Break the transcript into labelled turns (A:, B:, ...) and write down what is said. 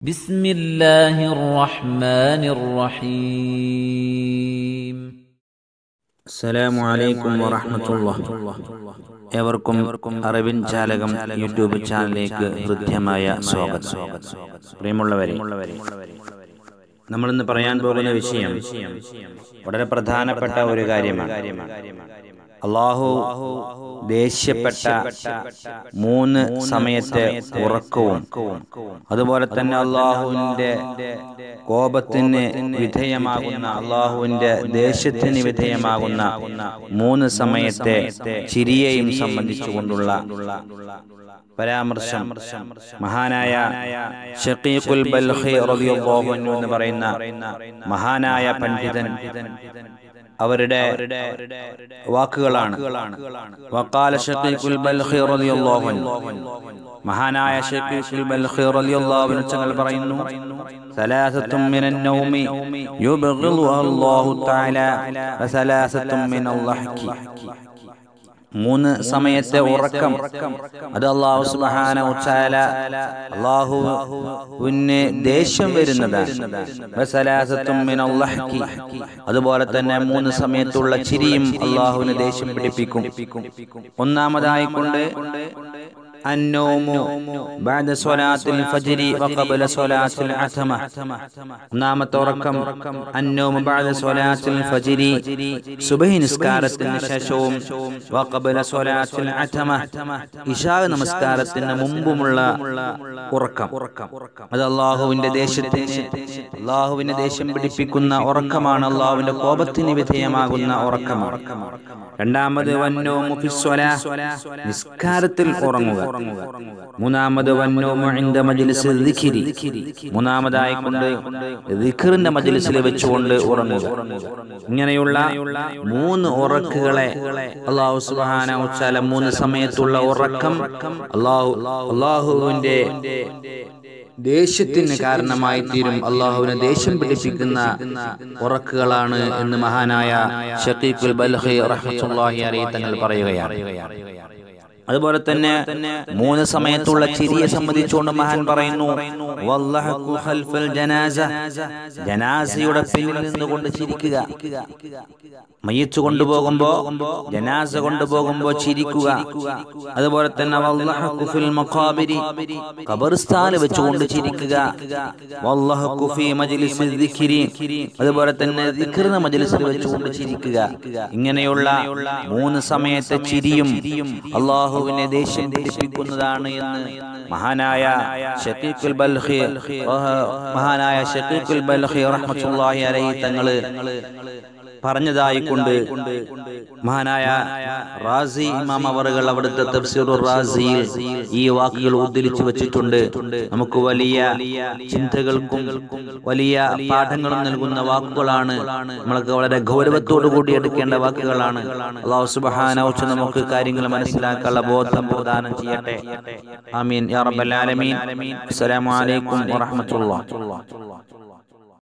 A: بسم الله الرحمن الرحيم
B: അസ്സലാമു അലൈക്കും വറഹ്മത്തുള്ള ഏവർക്കും അറിവിൻ ചാലകം യൂട്യൂബ് ചാനലിലേക്ക് ഹൃദ്യമായ സ്വാഗതം പ്രിയമുള്ളവരെ നമ്മളിന്ന് പറയാൻ പോകുന്ന വിഷയം വളരെ പ്രധാനപ്പെട്ട ഒരു കാര്യമാണ് അള്ളാഹു ദേഷ്യപ്പെട്ട മൂന്ന് സമയത്തെ ഉറക്കവും അതുപോലെ തന്നെ അള്ളാഹുവിന്റെ കോപത്തിന് വിധേയമാകുന്ന അള്ളാഹുവിന്റെ ദേഷ്യത്തിന് വിധേയമാകുന്ന മൂന്ന് സമയത്തെ ചിരിയെയും സംബന്ധിച്ചുകൊണ്ടുള്ള പരാമർശം മഹാനായ ഷഖീഖുൽ ബൽഖി റളിയല്ലാഹു അൻഹു എന്ന് പറയുന്ന മഹാനായ പണ്ഡിതൻ അവരുടെ വാക്കുകളാണ് വഖാല ഷഖീഖുൽ ബൽഖി റളിയല്ലാഹു അൻഹു മഹാനായ ഷഖീഖുൽ ബൽഖി റളിയല്ലാഹു അൻഹു തങ്ങൾ പറയുന്നു സലാസത്തും മിനൻ നൗമി യുബ്ഗിളു അല്ലാഹു തആല വസലാസത്തും മിനൽ ലഹ്കി മൂന്ന് സമയത്തെ ഉറക്കം അത് അള്ളാഹു സുബാന ഉച്ചാല അള്ളാഹുവിന് ദേഷ്യം വരുന്നതാണ് അതുപോലെ തന്നെ മൂന്ന് സമയത്തുള്ള ചിരിയും അള്ളാഹുവിന് ദേഷ്യം പിടിപ്പിക്കും ഒന്നാമതായി കൊണ്ട് النوم بعد صلاة الفجر وقبل صلاة العتمة ഒന്നാമത്തെ ഉറക്കം അന്നോമ بعد صلاة الفجر സുബഹി നിസ്കാരത്തിന് ശേഷവും വഖബല صلاة العتمة ഇശാ നമസ്കാരത്തിന് മുമ്പുമുള്ള ഉറക്കം അത് അള്ളാഹുവിന്റെ ദേശത്തിന് അള്ളാഹുവിന്റെ ദേഷ്യം പിടിപ്പിക്കുന്ന ഉറക്കമാണ് അള്ളാഹുവിന്റെ കോപത്തിന് വിധേയമാകുന്ന ഉറക്കമാണ് രണ്ടാമത് വന്നോമു ഫിസ്വലാ നിസ്കാരത്തിൽ ഉറങ്ങുക മൂന്നാമത് വന്നോമു ഇൻദ മജ്ലിസ് ദിക്രി മൂന്നാമതായി കൊണ്ട് ദിക്റിന്റെ മജ്ലിസിൽ വെച്ചുകൊണ്ട് ഉറങ്ങുക ഇങ്ങനെയുള്ള മൂന്ന് ഉറക്കുകളെ അള്ളാഹു സുബ്ഹാനഹു വതആല മൂന്ന് സമയത്തുള്ള ഉറക്കം അള്ളാഹു അള്ളാഹുവിന്റെ ദേഷ്യത്തിന് കാരണമായി തീരും അള്ളാഹുവിനെ ദേഷ്യം പിടിപ്പിക്കുന്ന ഉറക്കുകളാണ് എന്ന് മഹാനായ ഷക്കീഖുൽ ബൽഹി റഹ്മത്തുള്ളാഹി അലൈഹി തങ്ങൾ പറയുകയാണ് അതുപോലെ തന്നെ മൂന്ന് സമയത്തുള്ള ചിരിയെ സംബന്ധിച്ചുകൊണ്ട് മഹാൻ പറയുന്നു വല്ലഹഖു ഖൽഫൽ ജനാസ ജനാസയുടെ പിന്നിൽ നിന്നുകൊണ്ട് ചിരിക്കുക മയ്യത്ത് കൊണ്ടുപോകുമ്പോ ജനാസ കൊണ്ടുപോകുമ്പോ ചിരിക്കുക അതുപോലെ തന്നെ വല്ലഹഖു ഫിൽ മഖാബിരി ഖബർസ്ഥാനിൽ വെച്ചുകൊണ്ട് ചിരിക്കുക വല്ലഹഖു ഫീ മജ്ലിസിൽ ദിക്രി അതുപോലെ തന്നെ ദിക്റിന്റെ മജ്ലിസിൽ വെച്ചുകൊണ്ട് ചിരിക്കുക ഇങ്ങനെയുള്ള മൂന്ന് സമയത്തെ ചിരിയും അള്ളാഹുവിനെ ദേഷ്യം പിടിപ്പിക്കുന്നതാണ് എന്ന് മഹാനായ ഷക്കീഖുൽ ബൽഖി മഹാനായ ഷക്കീഖുൽ ബൽഖി റഹ്മത്തുള്ളാഹി അലൈഹി തങ്ങള് പറഞ്ഞതായി കൊണ്ട് മഹാനായ റാസി ഇമാം അവറുകൾ അവിടുത്തെ തഫ്സീറുർ റാസിയിൽ ഈ വാക്കുകൾ ഉദ്ധരിച്ചു വെച്ചിട്ടുണ്ട് നമുക്ക് വലിയ ചിന്തകൾക്കും വലിയ പാഠങ്ങളും നൽകുന്ന വാക്കുകളാണ് നമ്മൾക്ക് വളരെ ഗൗരവത്തോടു കൂടി എടുക്കേണ്ട വാക്കുകളാണ് അള്ളാഹു സുബ്ഹാനഹു വ നമുക്ക് കാര്യങ്ങൾ മനസ്സിലാക്കാനുള്ള ബോധം പ്രദാനം ചെയ്യട്ടെ ആമീൻ യാ റബ്ബൽ ആലമീൻ അസ്സലാമു അലൈക്കും വറഹ്മത്തുള്ളാഹി